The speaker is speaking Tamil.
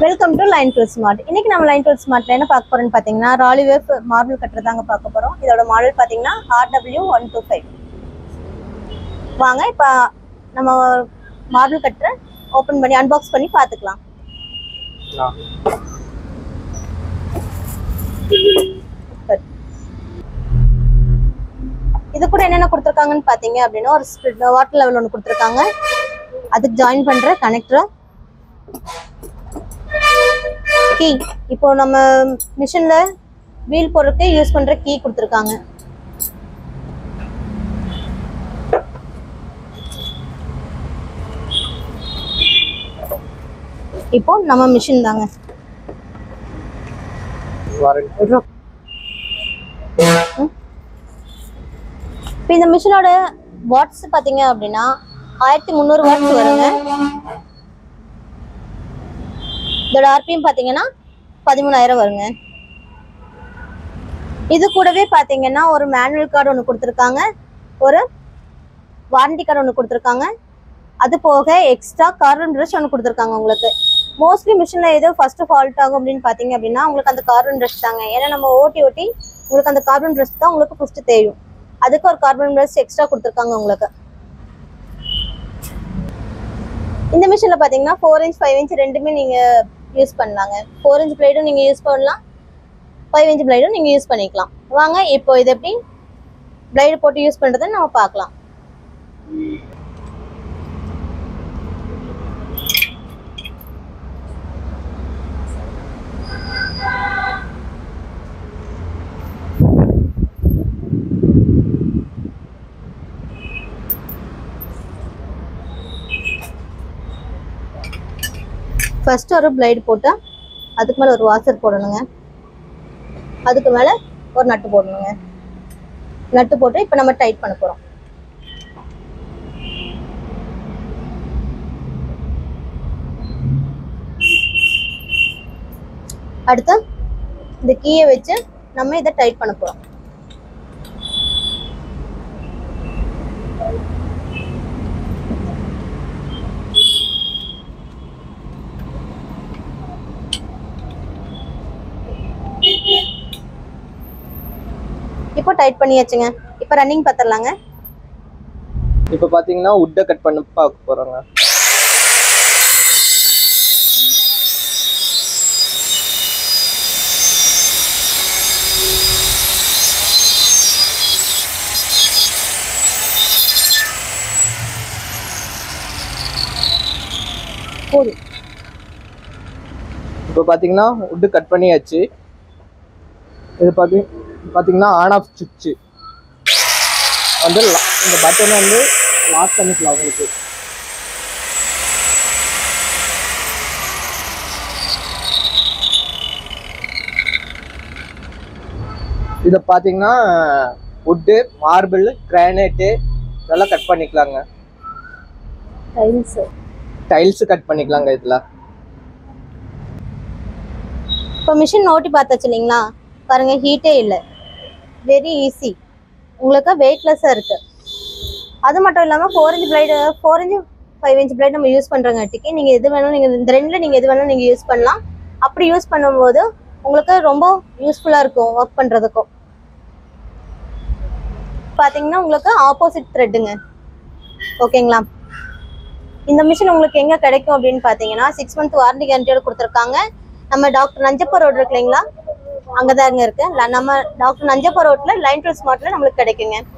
welcome to line tool smart இன்னைக்கு நம்ம லைன் டூல் ஸ்மார்ட்ல என்ன பார்க்க போறோம்னு பார்த்தீங்கன்னா ராலிவேஃப் மார்பிள் கட்டர் தாங்க பார்க்க போறோம் இதோட மாடல் பார்த்தீங்கன்னா ஆர்டபிள்யூ ஒன் டூ ஃபைவ் வாங்க இப்போ நம்ம மார்பிள் கட்டரை ஓப்பன் பண்ணி அன்பாக்ஸ் பண்ணி பார்த்துக்கலாம் இது கூட என்னென்ன கொடுத்துருக்காங்கன்னு பார்த்தீங்க அப்படின்னா ஒரு ஸ்பிரிட் வாட்டர் லெவல் ஒன்று கொடுத்துருக்காங்க அதுக்கு ஜாயின் பண்ற கனெக்டர் கீ இப்போ நம்ம மிஷின்ல வீல் போடுறதுக்கு யூஸ் பண்ற கீ கொடுத்துருக்காங்க இப்போ நம்ம மிஷின் தாங்க இப்போ இந்த மிஷினோட வாட்ஸ் பார்த்தீங்க அப்படின்னா ஆயிரத்தி முந்நூறு வாட்ஸ் வருங்க இதோட ஆர்பிஎம் பார்த்தீங்கன்னா பதிமூணாயிரம் வருங்க இது கூடவே பார்த்தீங்கன்னா ஒரு மேனுவல் கார்டு ஒன்று கொடுத்துருக்காங்க ஒரு வாரண்டி கார்டு ஒன்று கொடுத்துருக்காங்க அது போக எக்ஸ்ட்ரா கார்பன் ப்ரஷ் ஒன்று கொடுத்துருக்காங்க உங்களுக்கு மோஸ்ட்லி மிஷினில் ஏதோ ஃபர்ஸ்ட் ஃபால்ட் ஆகும் அப்படின்னு பார்த்தீங்க அப்படின்னா உங்களுக்கு அந்த கார்பன் ப்ரஷ் தாங்க ஏன்னா நம்ம ஓட்டி ஓட்டி உங்களுக்கு அந்த கார்பன் ப்ரஷ் தான் உங்களுக்கு ஃபர்ஸ்ட் தெரியும் அதுக்கு ஒரு கார்பன் ப்ரஷ் எக்ஸ்ட்ரா கொடுத்துருக்காங்க உங்களுக்கு இந்த மிஷினில் பார்த்தீங்கன்னா ஃபோர் இன்ச் ஃபைவ் இன்ச் ரெண்டுமே நீங்கள் யூஸ் பண்ணலாங்க ஃபோர் இன்ச் பிளேடும் நீங்கள் யூஸ் பண்ணலாம் ஃபைவ் இன்ச் பிளேடும் நீங்கள் யூஸ் பண்ணிக்கலாம் வாங்க இப்போ இது எப்படி பிளேடு போட்டு யூஸ் பண்ணுறதை நம்ம பார்க்கலாம் ஃபர்ஸ்ட் ஒரு பிளேடு போட்டு அதுக்கு மேலே ஒரு வாசர் போடணுங்க அதுக்கு மேலே ஒரு நட்டு போடணுங்க நட்டு போட்டு இப்போ நம்ம டைட் பண்ண போகிறோம் அடுத்து இந்த கீயை வச்சு நம்ம இதை டைட் பண்ண போகிறோம் இப்போ டைட் பண்ணியாச்சுங்க இப்போ ரன்னிங் பார்த்துடலாங்க இப்போ பார்த்தீங்கன்னா உட்டை கட் பண்ண பார்க்க போகிறோங்க போதும் இப்போ பார்த்தீங்கன்னா உட்டு கட் பண்ணியாச்சு இது பார்த்தி பார்த்தீங்கன்னா ஆன் ஆஃப் சுவிட்சு வந்து la- இந்த பட்டன் வந்து லாக் பண்ணிக்கலாம் உங்களுக்கு இதை பார்த்தீங்கன்னா உட்டு மார்பிள் கிரானைட்டு இதெல்லாம் கட் பண்ணிக்கலாங்க டைல்ஸ் டைல்ஸு கட் பண்ணிக்கலாங்க இதில் இப்போ மிஷின் ஓட்டி பார்த்தாச்சு இல்லைங்களா பாருங்க ஹீட்டே இல்லை வெரி ஈஸி உங்களுக்கு வெயிட்லெஸ்ஸாக இருக்கு அது மட்டும் இல்லாமல் four inch blade four inch five inch blade நம்ம யூஸ் பண்ணுறங்காட்டிக்கு நீங்கள் எது வேணும் நீங்கள் இந்த ரெண்டில் நீங்கள் எது வேணும் நீங்கள் யூஸ் பண்ணலாம் அப்படி யூஸ் பண்ணும்போது உங்களுக்கு ரொம்ப யூஸ்ஃபுல்லாக இருக்கும் ஒர்க் பண்ணுறதுக்கும் பார்த்தீங்கன்னா உங்களுக்கு ஆப்போசிட் த்ரெட்டுங்க ஓகேங்களா இந்த மிஷின் உங்களுக்கு எங்கே கிடைக்கும் அப்படின்னு பார்த்தீங்கன்னா சிக்ஸ் மந்த் வாரண்டி கேரண்டியோட கொடுத்துருக்காங்க நம்ம டாக்டர் நஞ்சப்பா ரோடு இருக்கு இல்லைங்களா அங்கே தான் இருக்கு ல- நம்ம டாக்டர் நஞ்சப்பா ரோட்ல லைன் டூல் ஸ்மார்ட்ல நம்மளுக்கு கிடைக்குங்க